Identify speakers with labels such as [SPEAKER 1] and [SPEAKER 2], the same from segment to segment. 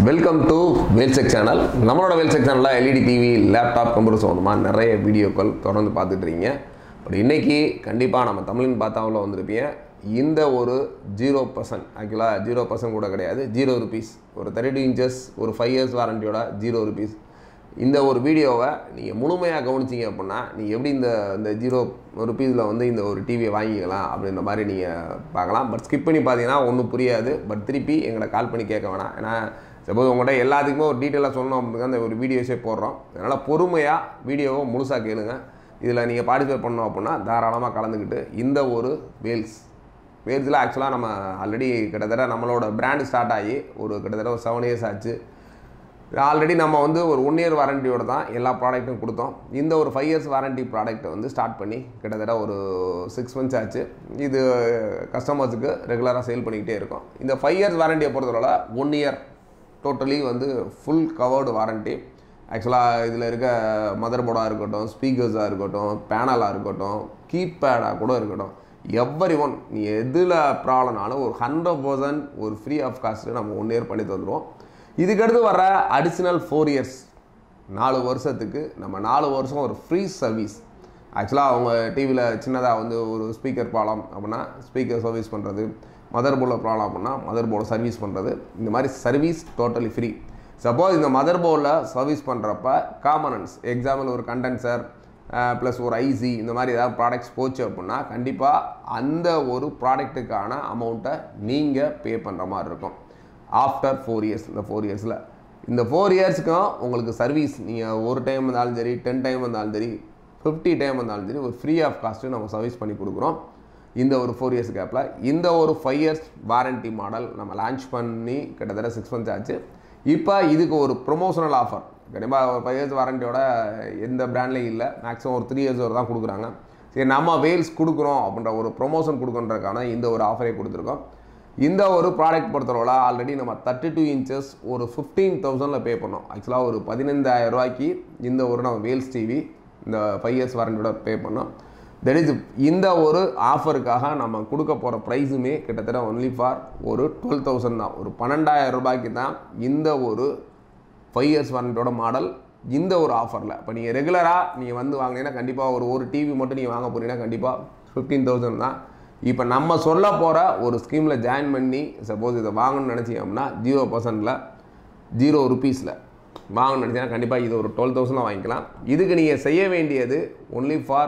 [SPEAKER 1] welcome to வேல்செக் channel நம்மளோட வேல்செக் சேனலில் LED TV laptop computer சம்மந்தமாக நிறைய வீடியோக்கள் தொடர்ந்து பார்த்துட்டு இருக்கீங்க பட் இன்னைக்கு கண்டிப்பாக நம்ம தமிழின் பார்த்தாவில் வந்திருப்பீங்க இந்த ஒரு ஜீரோ பர்சன்ட் ஆக்சுவலாக ஜீரோ பர்சன்ட் கூட கிடையாது ஜீரோ ருபீஸ் ஒரு தேர்ட்டி டூ இன்ச்சஸ் ஒரு ஃபைவ் இயர்ஸ் வாரண்டியோட ஜீரோ ருபீஸ் இந்த ஒரு வீடியோவை நீங்கள் முழுமையாக கவனிச்சிங்க அப்படின்னா நீங்கள் எப்படி இந்த இந்த ஜீரோ ருபீஸில் வந்து இந்த ஒரு டிவியை வாங்கிக்கலாம் அப்படின்ற மாதிரி நீங்கள் பார்க்கலாம் பட் ஸ்கிப் பண்ணி பார்த்தீங்கன்னா ஒன்றும் புரியாது பட் திருப்பி எங்களை கால் பண்ணி கேட்க வேணாம் ஏன்னா சப்போஸ் உங்கள்கிட்ட எல்லாத்துக்குமே ஒரு டீட்டெயிலாக சொல்லணும் அப்படிங்க அந்த ஒரு வீடியோஸே போடுறோம் அதனால் பொறுமையாக வீடியோவை முழுசாக கேளுங்க இதில் நீங்கள் பார்ட்டிசிபேட் பண்ணோம் அப்படின்னா தாராளமாக கலந்துக்கிட்டு இந்த ஒரு வேல்ஸ் வேல்ஸில் ஆக்சுவலாக நம்ம ஆல்ரெடி கிட்டத்தட்ட நம்மளோட பிராண்ட் ஸ்டார்ட் ஆகி ஒரு கிட்டத்தட்ட ஒரு செவன் இயர்ஸ் ஆச்சு ஆல்ரெடி நம்ம வந்து ஒரு ஒன் இயர் வாரண்டியோட தான் எல்லா ப்ராடக்ட்டும் கொடுத்தோம் இந்த ஒரு ஃபைவ் இயர்ஸ் வாரண்டி ப்ராடக்ட்டை வந்து ஸ்டார்ட் பண்ணி கிட்டத்தட்ட ஒரு சிக்ஸ் மந்த்ஸ் ஆச்சு இது கஸ்டமர்ஸுக்கு ரெகுலராக சேல் பண்ணிக்கிட்டே இருக்கோம் இந்த ஃபைவ் இயர்ஸ் வாரண்டியை பொறுத்தவரை ஒன் இயர் டோட்டலி வந்து ஃபுல் கவர்டு வாரண்டி ஆக்சுவலாக இதில் இருக்க மதர் போர்டாக இருக்கட்டும் ஸ்பீக்கர்ஸாக இருக்கட்டும் பேனலாக இருக்கட்டும் கீபேடாக கூட இருக்கட்டும் எவ்வரி ஒன் நீ எதில் ப்ராப்ளம்னாலும் ஒரு ஹண்ட்ரட் பர்சன்ட் ஒரு ஃப்ரீ ஆஃப் காஸ்ட்டு நம்ம ஒன் இயர் பண்ணி தந்துடுவோம் இதுக்கடுத்து வர அடிஷ்னல் ஃபோர் இயர்ஸ் நாலு வருஷத்துக்கு நம்ம நாலு வருஷம் ஒரு ஃப்ரீ சர்வீஸ் ஆக்சுவலாக அவங்க டிவியில் சின்னதாக வந்து ஒரு ஸ்பீக்கர் ப்ராப்ளம் அப்படின்னா ஸ்பீக்கர் சர்வீஸ் பண்ணுறது மதர் போர்டில் ப்ராப்ளம் அப்படின்னா மதர் போர்டை சர்வீஸ் பண்ணுறது இந்த மாதிரி சர்வீஸ் டோட்டலி ஃப்ரீ சப்போஸ் இந்த மதர் போர்டில் சர்வீஸ் பண்ணுறப்ப காமனன்ஸ் எக்ஸாம்பிள் ஒரு கண்டென்சர் ப்ளஸ் ஒரு ஐசி இந்த மாதிரி ஏதாவது ப்ராடக்ட்ஸ் போச்சு அப்படின்னா கண்டிப்பாக அந்த ஒரு ப்ராடக்ட்டுக்கான அமௌண்ட்டை நீங்கள் பே பண்ணுற மாதிரி இருக்கும் ஆஃப்டர் ஃபோர் இயர்ஸ் இந்த ஃபோர் இயர்ஸில் இந்த ஃபோர் இயர்ஸ்க்கும் உங்களுக்கு சர்வீஸ் நீங்கள் ஒரு டைம் வந்தாலும் சரி டென் டைம் வந்தாலும் சரி ஃபிஃப்டி டைம் வந்தாலும் சரி ஒரு ஃப்ரீ ஆஃப் காஸ்ட்டு நம்ம சர்வீஸ் பண்ணி கொடுக்குறோம் இந்த ஒரு ஃபோர் இயர்ஸ் கேப்பில் இந்த ஒரு ஃபைவ் இயர்ஸ் வாரண்டி மாடல் நம்ம லான்ச் பண்ணி கிட்டத்தட்ட சிக்ஸ் மந்த்ஸ் ஆச்சு இப்போ இதுக்கு ஒரு ப்ரொமோஷனல் ஆஃபர் கண்டிப்பாக ஒரு ஃபைவ் இயர்ஸ் வாரண்டியோட எந்த பிராண்ட்லேயும் இல்லை மேக்ஸிமம் ஒரு த்ரீ இயர்ஸ் வரை தான் கொடுக்குறாங்க சரி நம்ம வேல்ஸ் கொடுக்குறோம் அப்படின்ற ஒரு ப்ரொமோஷன் கொடுக்குறதுக்கான இந்த ஒரு ஆஃபரே கொடுத்துருக்கோம் இந்த ஒரு ப்ராடக்ட் பொறுத்தளவில் ஆல்ரெடி நம்ம தேர்ட்டி டூ இன்ச்சஸ் ஒரு ஃபிஃப்டீன் தௌசண்டில் பே பண்ணோம் ஆக்சுவலாக ஒரு பதினைந்தாயிரம் ரூபாய்க்கு இந்த ஒரு நம்ம வேல்ஸ் டிவி இந்த ஃபைவ் இயர்ஸ் வாரண்டியோட பே பண்ணோம் தட் இஸ் இந்த ஒரு ஆஃபருக்காக நம்ம கொடுக்க போகிற ப்ரைஸுமே கிட்டத்தட்ட ஒன்லி ஃபார் ஒரு டுவெல் தௌசண்ட் தான் ஒரு பன்னெண்டாயிரம் ரூபாய்க்கு தான் இந்த ஒரு ஃபைவ் இயர்ஸ் வாரண்டியோட மாடல் இந்த ஒரு ஆஃபரில் இப்போ நீங்கள் ரெகுலராக நீங்கள் வந்து வாங்கினீங்கன்னா கண்டிப்பாக ஒரு ஒரு டிவி மட்டும் நீங்கள் வாங்க போனீங்கன்னா கண்டிப்பாக ஃபிஃப்டீன் தௌசண்ட் தான் இப்போ நம்ம சொல்ல போகிற ஒரு ஸ்கீமில் ஜாயின் பண்ணி சப்போஸ் இதை வாங்கணும்னு நினச்சிங்க அப்படின்னா ஜீரோ பர்சன்டில் ஜீரோ ருபீஸில் வாங்கணும்னு நினச்சிங்கன்னா கண்டிப்பாக இது ஒரு டுவெல் தௌசண்டில் வாங்கிக்கலாம் இதுக்கு நீங்கள் செய்ய வேண்டியது ஒன்லி ஃபார்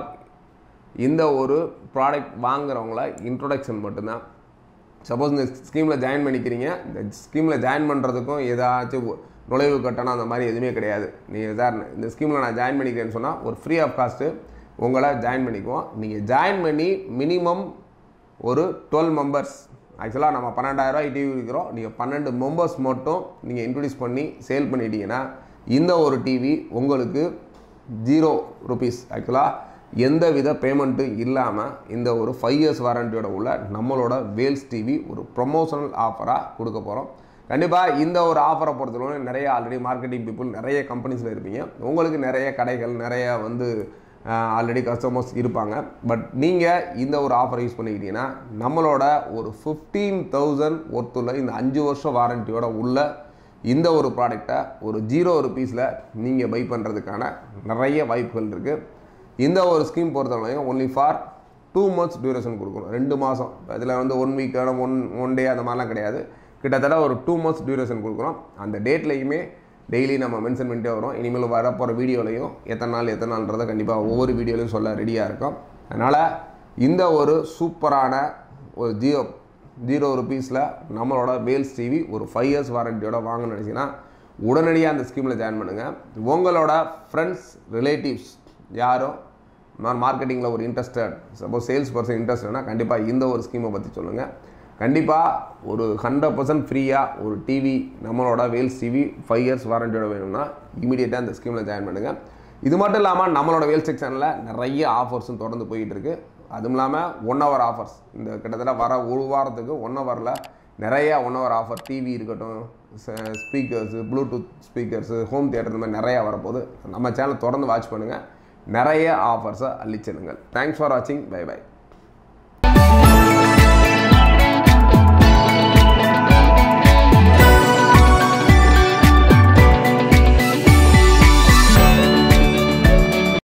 [SPEAKER 1] இந்த ஒரு ப்ராடக்ட் வாங்குறவங்கள இன்ட்ரொடக்ஷன் மட்டும்தான் சப்போஸ் இந்த ஸ்கீமில் ஜாயின் பண்ணிக்கிறீங்க இந்த ஸ்கீமில் ஜாயின் பண்ணுறதுக்கும் ஏதாச்சும் நுழைவு கட்டணம் அந்த மாதிரி எதுவுமே கிடையாது நீங்கள் சார் இந்த ஸ்கீமில் நான் ஜாயின் பண்ணிக்கிறேன்னு சொன்னால் ஒரு ஃப்ரீ ஆஃப் காஸ்ட்டு உங்களை ஜாயின் பண்ணிக்குவோம் நீங்கள் ஜாயின் பண்ணி மினிமம் ஒரு டுவெல் மெம்பர்ஸ் ஆக்சுவலாக நம்ம பன்னெண்டாயிரரூவா டிவி விற்கிறோம் நீங்கள் பன்னெண்டு மெம்பர்ஸ் மட்டும் நீங்கள் இன்ட்ரடியூஸ் பண்ணி சேல் பண்ணிட்டீங்கன்னா இந்த ஒரு டிவி உங்களுக்கு ஜீரோ ருபீஸ் ஆக்சுவலாக எந்த வித பேமெண்ட்டும் இல்லாமல் இந்த ஒரு ஃபைவ் இயர்ஸ் வாரண்டியோட உள்ள நம்மளோட வேல்ஸ் டிவி ஒரு ப்ரொமோஷனல் ஆஃபராக கொடுக்க போகிறோம் கண்டிப்பாக இந்த ஒரு ஆஃபரை பொறுத்தவரை நிறைய ஆல்ரெடி மார்க்கெட்டிங் பீப்புள் நிறைய கம்பெனிஸில் இருப்பீங்க உங்களுக்கு நிறைய கடைகள் நிறைய வந்து ஆல்ரெடி கஸ்டமர்ஸ் இருப்பாங்க பட் நீங்கள் இந்த ஒரு ஆஃபரை யூஸ் பண்ணிக்கிட்டீங்கன்னா நம்மளோட ஒரு ஃபிஃப்டீன் தௌசண்ட் ஒர்த்துள்ள இந்த அஞ்சு வருஷம் வாரண்டியோட உள்ள இந்த ஒரு ப்ராடக்டை ஒரு ஜீரோ ருபீஸில் நீங்கள் பை பண்ணுறதுக்கான நிறைய வாய்ப்புகள் இருக்குது இந்த ஒரு ஸ்கீம் பொறுத்தவரையும் only for two months duration கொடுக்கணும் ரெண்டு மாதம் இதில் வந்து ஒன் வீக்கான ஒன் ஒன் டே அந்த மாதிரிலாம் கிடையாது கிட்டத்தட்ட ஒரு டூ மந்த்ஸ் டியூரேஷன் கொடுக்குறோம் அந்த டேட்லேயுமே டெய்லி நம்ம மென்ஷன் பண்ணிட்டே வரோம் இனிமேல் வரப்போகிற வீடியோலையும் எத்தனை நாள் எத்தனை நாள்ன்றதை கண்டிப்பாக ஒவ்வொரு வீடியோலையும் சொல்ல ரெடியாக இருக்கும் அதனால் இந்த ஒரு சூப்பரான ஒரு ஜியோ ஜீரோ ருபீஸில் நம்மளோட வேல்ஸ் டிவி ஒரு ஃபைவ் இயர்ஸ் வாரண்டியோட வாங்க நினச்சிங்கன்னா உடனடியாக அந்த ஸ்கீமில் ஜாயின் பண்ணுங்கள் உங்களோட ஃப்ரெண்ட்ஸ் ரிலேட்டிவ்ஸ் யாரும் நான் மார்க்கெட்டிங்கில் ஒரு இன்ட்ரெஸ்டட் சப்போஸ் சேல்ஸ் பர்சன் இன்ட்ரெஸ்டட்னா கண்டிப்பாக இந்த ஒரு ஸ்கீமை பற்றி சொல்லுங்கள் கண்டிப்பாக ஒரு ஹண்ட்ரட் பர்சன்ட் ஃப்ரீயாக ஒரு டிவி நம்மளோட வேல்ஸ் டிவி ஃபைவ் இயர்ஸ் வாரண்டியோட வேணும்னா இமீடியட்டாக இந்த ஸ்கீமில் ஜாயின் பண்ணுங்கள் இது மட்டும் இல்லாமல் நம்மளோட வேல் செக்ஷனில் நிறைய ஆஃபர்ஸும் தொடர்ந்து போயிட்டு இருக்கு அதுவும் இல்லாமல் ஒன் ஹவர் ஆஃபர்ஸ் இந்த கிட்டத்தட்ட வர ஒரு வாரத்துக்கு ஒன் ஹவரில் நிறைய ஒன் ஹவர் ஆஃபர் டிவி இருக்கட்டும் speakers Bluetooth speakers home theatre இந்த மாதிரி நிறையா வரப்போகுது நம்ம சேனல் தொடர்ந்து வாட்ச் பண்ணுங்கள் நிறைய ஆஃபர்ஸை அள்ளிச்செல்லுங்கள் தேங்க்ஸ் ஃபார் வாட்சிங் பை பை